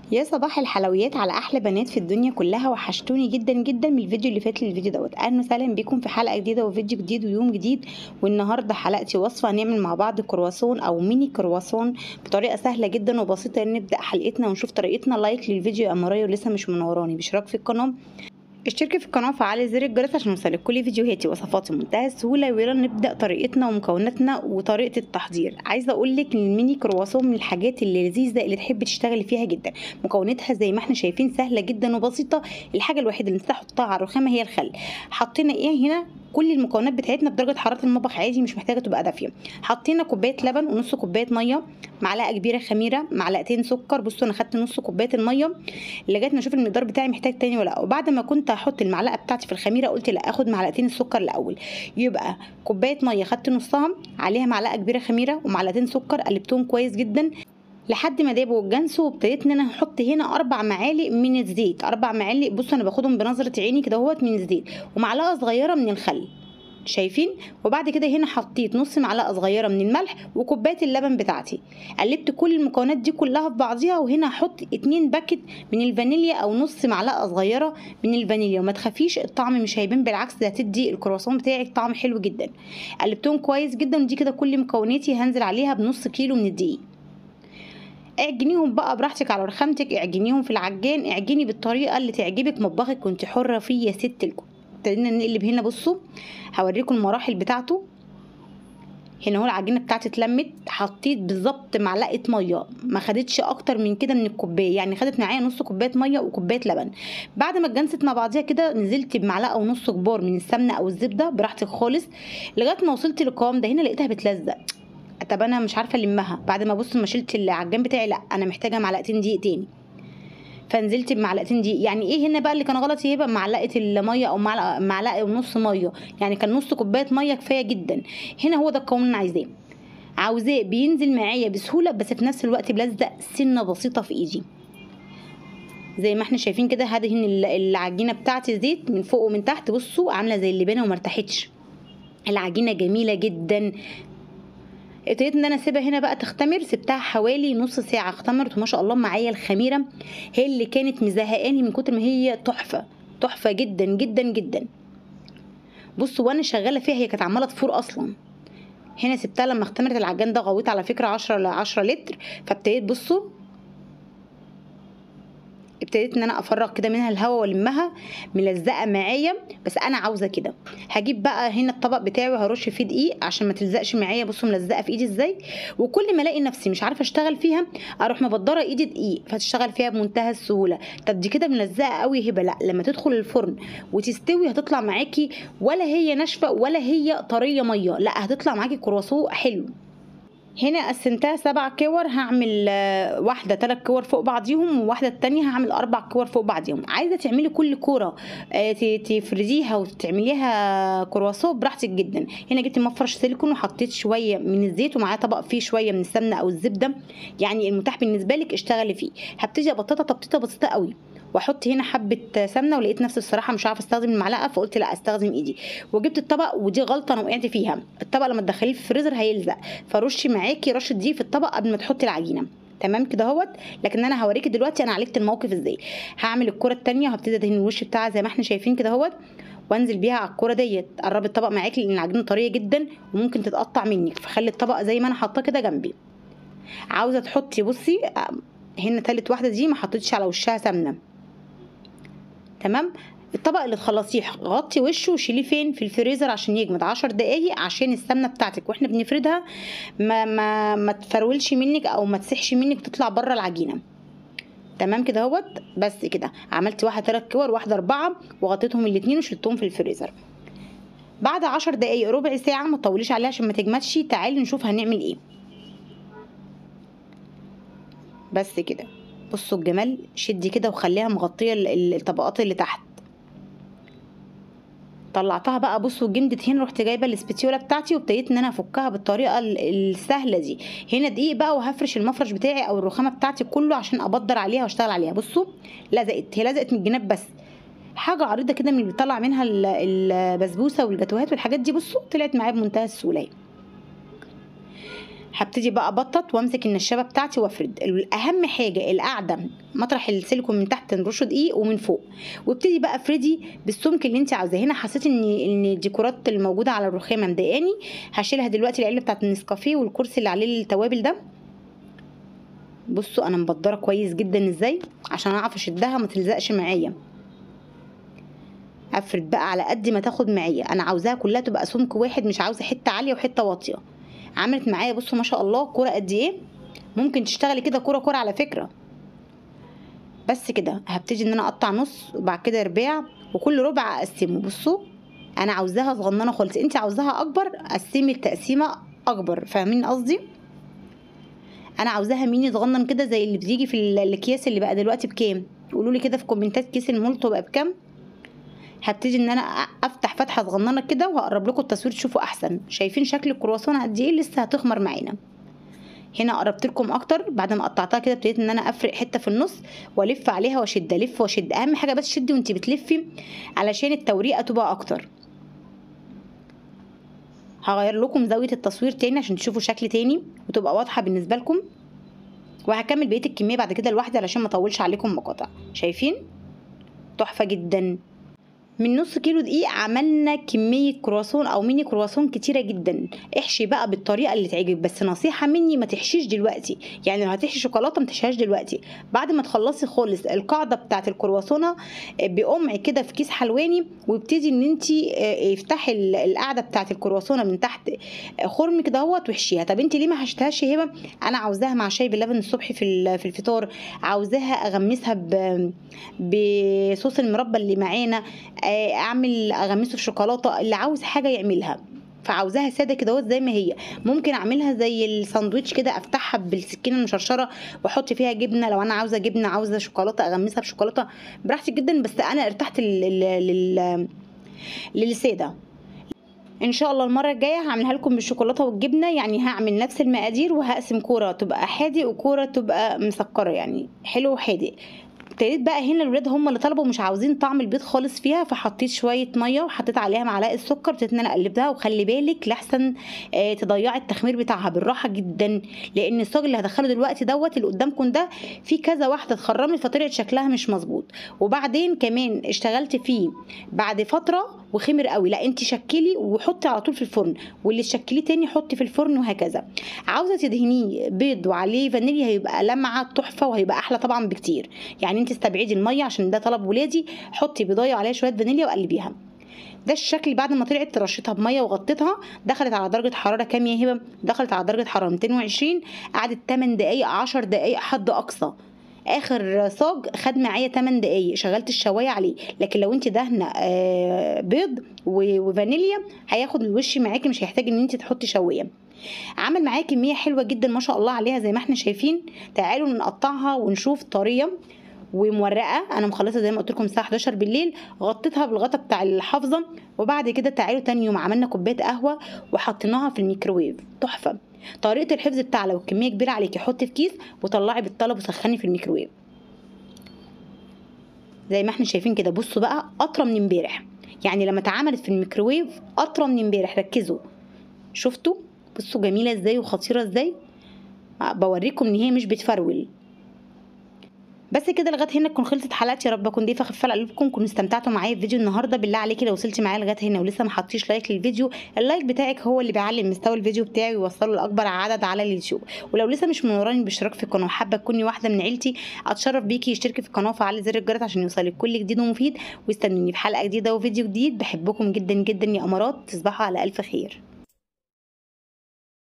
يا صباح الحلويات على احلى بنات في الدنيا كلها وحشتوني جدا جدا من الفيديو اللي فات للفيديو دوت اهلا وسهلا بيكم في حلقه جديده وفيديو جديد ويوم جديد والنهارده حلقتي وصفه هنعمل مع بعض كرواسون او ميني كرواسون بطريقه سهله جدا وبسيطه نبدا حلقتنا ونشوف طريقتنا لايك للفيديو يا امرايا ولسه مش منوراني باشتراك في القناه اشتركي في القناه وفعلي زر الجرس عشان يوصلك كل فيديوهاتي وصفاتي بمنتهى السهوله ويلا نبدا طريقتنا ومكوناتنا وطريقه التحضير عايزه اقول لك ان الميني كرواسون من الحاجات اللي لذيذه اللي تحبي تشتغلي فيها جدا مكوناتها زي ما احنا شايفين سهله جدا وبسيطه الحاجه الوحيده اللي نحطها على الرخامه هي الخل حطينا ايه هنا كل المكونات بتاعتنا بدرجه حراره المطبخ عادي مش محتاجه تبقى دافيه حطينا كوبايه لبن ونص كوبايه ميه معلقه كبيره خميره معلقتين سكر بصوا انا خدت نص كوبايه الميه لغايه ما اشوف المقدار بتاعي محتاج تاني ولا لا وبعد ما كنت هحط المعلقه بتاعتي في الخميره قلت لا اخد معلقتين السكر الاول يبقى كوبايه ميه خدت نصها عليها معلقه كبيره خميره ومعلقتين سكر قلبتهم كويس جدا لحد ما دابوا الجنس وابتديت ان انا احط هنا اربع معالق من الزيت اربع معالق بصوا انا باخدهم بنظره عيني كده اهوت من الزيت ومعلقه صغيره من الخل شايفين وبعد كده هنا حطيت نص معلقه صغيره من الملح وكوبايه اللبن بتاعتي قلبت كل المكونات دي كلها في بعضيها وهنا هحط اتنين باكت من الفانيليا او نص معلقه صغيره من الفانيليا وما تخافيش الطعم مش هيبان بالعكس ده هتدي الكرواسون بتاعك طعم حلو جدا قلبتهم كويس جدا ودي كده كل مكوناتي هنزل عليها بنص كيلو من الدقيق اعجنيهم بقى براحتك على رخامتك اعجنيهم في العجان اعجني بالطريقه اللي تعجبك مطبخك كنت حره فيه يا ست الكل ابتدينا نقلب هنا بصوا هوريكم المراحل بتاعته هنا اهو العجينه بتاعتي اتلمت حطيت بالظبط معلقه ميه ما خدتش اكتر من كده من الكوبايه يعني خدت معايا نص كوبايه ميه وكوبايه لبن بعد ما اتجنست مع بعضيها كده نزلت بمعلقه ونص كبار من السمنه او الزبده براحتك خالص لغايه ما وصلت للقوام ده هنا لقيتها بتلزق طب انا مش عارفه المها بعد ما بص ما شلت العجان بتاعي لا انا محتاجه معلقتين دقيق تاني فنزلت بمعلقتين دقيق يعني ايه هنا بقى اللي كان غلط يبقى معلقه الميه او معلقه معلقه ونص ميه يعني كان نص كوبايه ميه كفايه جدا هنا هو ده القوام اللي انا عايزاه عاوزاه بينزل معايا بسهوله بس في نفس الوقت بلزق سنه بسيطه في ايدي زي ما احنا شايفين كده هدهن العجينه بتاعتي زيت من فوق ومن تحت بصوا عامله زي اللبانه وما ارتاحتش العجينه جميله جدا ابتديت ان انا اسيبها هنا بقى تختمر سبتها حوالي نص ساعه اختمرت وما شاء الله معايا الخميره هي اللي كانت مزهقاني من كتر ما هي تحفه تحفه جدا جدا جدا بصوا وانا شغاله فيها هي كانت عماله تفور اصلا هنا سبتها لما اختمرت العجان ده غويت على فكره 10 ل 10 لتر فابتديت بصوا ابتديت ان انا افرغ كده منها الهواء والمها ملزقه معايا بس انا عاوزه كده هجيب بقى هنا الطبق بتاعي وهرش فيه دقيق عشان ما تلزقش معايا بصوا ملزقه في ايدي ازاي وكل ما الاقي نفسي مش عارفه اشتغل فيها اروح مبدره ايدي دقيق فتشتغل فيها بمنتهى السهوله طب دي كده ملزقه قوي هبه لا لما تدخل الفرن وتستوي هتطلع معاكي ولا هي ناشفه ولا هي طريه ميه لا هتطلع معاكي كرواسون حلو هنا قسمتها سبع كور هعمل واحده ثلاث كور فوق بعضيهم وواحده التانية هعمل اربع كور فوق بعضيهم عايزه تعملي كل كوره تفرديها وتعمليها كرواسون براحتك جدا هنا جبت مفرش سيليكون وحطيت شويه من الزيت ومعاه طبق فيه شويه من السمنه او الزبده يعني المتاح بالنسبه لك اشتغلي فيه هبتدي ابططها تبطيطه بسيطه قوي واحط هنا حبه سمنه ولقيت نفسي الصراحه مش عارفه استخدم المعلقه فقلت لا استخدم ايدي وجبت الطبق ودي غلطه انا وقعت فيها الطبق لما تدخليه في الفريزر هيلزق فرشي معاكي رشه دي في الطبق قبل ما تحطي العجينه تمام كده اهوت لكن انا هوريكي دلوقتي انا عالجت الموقف ازاي هعمل الكره التانية وهبتدي ادهن الوش بتاعها زي ما احنا شايفين كده اهوت وانزل بيها على الكوره ديت قرب الطبق معاكي لان العجينه طريه جدا وممكن تتقطع منك فخلي الطبق زي ما انا حاطاه كده جنبي عاوزه تحطي بصي هنا تالت واحده دي ما حطيتش على وشها سمنه تمام الطبق اللي تخلصيه غطي وشه وشيليه فين في الفريزر عشان يجمد عشر دقايق عشان السمنه بتاعتك واحنا بنفردها ما ما ما تفرولش منك او ما تسحش منك تطلع بره العجينه تمام كده اهوت بس كده عملت واحده تلات كور واحده اربعه وغطيتهم الاتنين وشلتهم في الفريزر بعد عشر دقايق ربع ساعه ما تطوليش عليها عشان ما تجمدش تعالي نشوف هنعمل ايه بس كده بصوا الجمال شدي كده وخليها مغطيه الطبقات اللي تحت طلعتها بقى بصوا جمدت هنا رحت جايبه الاسبتيولا بتاعتي وابتديت ان انا افكها بالطريقه السهله دي هنا دقيق بقى وهفرش المفرش بتاعي او الرخامه بتاعتي كله عشان ابدر عليها واشتغل عليها بصوا لزقت هي لزقت من الجناب بس حاجه عريضه كده من اللي بيطلع منها البسبوسه والجاتوهات والحاجات دي بصوا طلعت معايا بمنتهى السهوله هبتدي بقى ابطط وامسك النشابه بتاعتي وافرد اهم حاجه القاعده مطرح السيليكون من تحت نرشه دقيق ومن فوق وابتدي بقى افردي بالسمك اللي انت عاوزاه هنا حسيت ان ان الديكورات الموجوده على الرخامه مضايقاني هشيلها دلوقتي العلبه بتاعت النسكافيه والكرسي اللي عليه التوابل ده بصوا انا مبدره كويس جدا ازاي عشان اعرف اشدها ما تلزقش معايا افرد بقى على قد ما تاخد معايا انا عاوزاها كلها تبقى سمك واحد مش عاوزه حته عاليه وحته واطيه عملت معايا بصوا ما شاء الله كوره قد ايه ممكن تشتغلي كده كوره كوره على فكره بس كده هبتدي ان انا اقطع نص وبعد كده رباع وكل ربع اقسمه بصوا انا عاوزاها صغننه خالص انت عاوزاها اكبر قسمي التقسيمه اكبر فاهمين قصدي انا عاوزاها ميني صغنن كده زي اللي بتيجي في الاكياس اللي بقى دلوقتي بكام قولوا لي كده في كومنتات كيس المولتو بقى بكام هبتدي ان انا افتح فتحه صغننه كده وهقرب لكم التصوير تشوفوا احسن شايفين شكل الكرواسون قد ايه لسه هتخمر معانا هنا قربت لكم اكتر بعد ما قطعتها كده ابتديت ان انا افرق حته في النص والف عليها واشد الف واشد اهم حاجه بس شدي وانت بتلفي علشان التوريقه تبقى اكتر هغير لكم زاويه التصوير تاني عشان تشوفوا شكل تاني وتبقى واضحه بالنسبه لكم وهكمل بقيه الكميه بعد كده لوحدي علشان ما اطولش عليكم مقاطع شايفين تحفه جدا من نص كيلو دقيق عملنا كمية كرواسون أو ميني كرواسون كتيرة جدا احشي بقى بالطريقة اللي تعجبك بس نصيحة مني ما تحشيش دلوقتي يعني لو هتحشي شوكولاتة ما تحشيهاش دلوقتي بعد ما تخلصي خالص القاعدة بتاعة الكرواسونة بقمع كده في كيس حلواني وابتدي ان انت افتحي القاعدة بتاعة الكرواسونة من تحت خرم كده اهوت واحشيها طب انت ليه ما حشتهاش هبة انا عاوزاها مع شاي باللبن الصبح في في الفطار عاوزاها اغمسها بصوص المربى اللي معانا اعمل اغمسه في شوكولاته اللي عاوز حاجه يعملها فعاوزاها ساده كده زي ما هي ممكن اعملها زي الساندوتش كده افتحها بالسكينه المشرشره واحط فيها جبنه لو انا عاوزه جبنه عاوزه شوكولاته اغمسها بشوكولاته براحتي جدا بس انا ارتحت لل لل للساده ان شاء الله المره الجايه هعملها لكم بالشوكولاته والجبنه يعني هعمل نفس المقادير وهقسم كوره تبقى حادق وكوره تبقى مسكره يعني حلو وحادق ابتديت بقى هنا الولاد هم اللي طلبوا مش عاوزين طعم البيض خالص فيها فحطيت شويه ميه وحطيت عليها معلقه سكر ابتديت ان انا اقلبها وخلي بالك لحسن آه تضيعي التخمير بتاعها بالراحه جدا لان الصاج اللي هدخله دلوقتي دوت اللي قدامكم ده في كذا واحده اتخرمت فطلعت شكلها مش مظبوط وبعدين كمان اشتغلت فيه بعد فتره وخمر قوي لا انت شكلي وحطي على طول في الفرن واللي تشكليه تاني حطي في الفرن وهكذا عاوزه تدهنيه بيض وعليه فانيليا هيبقى لمعه تحفه وهيبقى احلى طبعا بكتير يعني انت استبعدي الميه عشان ده طلب ولادي حطي بيضايه وعليها شويه فانيليا وقلبيها ده الشكل بعد ما طلعت رشيتها بميه وغطيتها دخلت على درجه حراره كام يا هبه دخلت على درجه حراره 220 قعدت 8 دقائق 10 دقائق حد اقصى اخر صاج خد معايا 8 دقايق شغلت الشوايه عليه لكن لو انت دهنه بيض وفانيليا هياخد الوش معاكي مش هيحتاج ان انت تحطي شوايه عمل معايا كميه حلوه جدا ما شاء الله عليها زي ما احنا شايفين تعالوا نقطعها ونشوف طريه ومورقه انا مخلصه زي ما قلت لكم الساعه 11 بالليل غطيتها بالغطا بتاع الحافظه وبعد كده تعالوا تاني يوم عملنا كوبايه قهوه وحطيناها في الميكروويف تحفه طريقه الحفظ بتاعها لو الكميه كبيره عليكي حطي في كيس وطلعي بالطلب وسخني في الميكروويف زي ما احنا شايفين كده بصوا بقى اطرى من امبارح يعني لما اتعملت في الميكروويف اطرى من امبارح ركزوا شفتوا بصوا جميله ازاي وخطيره ازاي بوريكم ان هي مش بتفرول بس كده لغايه هنا تكون خلصت حلقتي يا رب اكون ضيفه خفيفه على قلوبكم كنتوا استمتعتوا معايا في فيديو النهارده بالله عليكي لو وصلتي معايا لغايه هنا ولسه ما حطيتيش لايك للفيديو اللايك بتاعك هو اللي بيعلي مستوى الفيديو بتاعي ويوصله لاكبر عدد على اليوتيوب ولو لسه مش منوراني باشتراك في القناه وحابه تكوني واحده من عيلتي اتشرف بيكي اشتركي في القناه وفعلي زر الجرس عشان يوصلك كل جديد ومفيد واستنوني في حلقه جديده وفيديو جديد بحبكم جدا جدا يا امارات تصبحوا على الف خير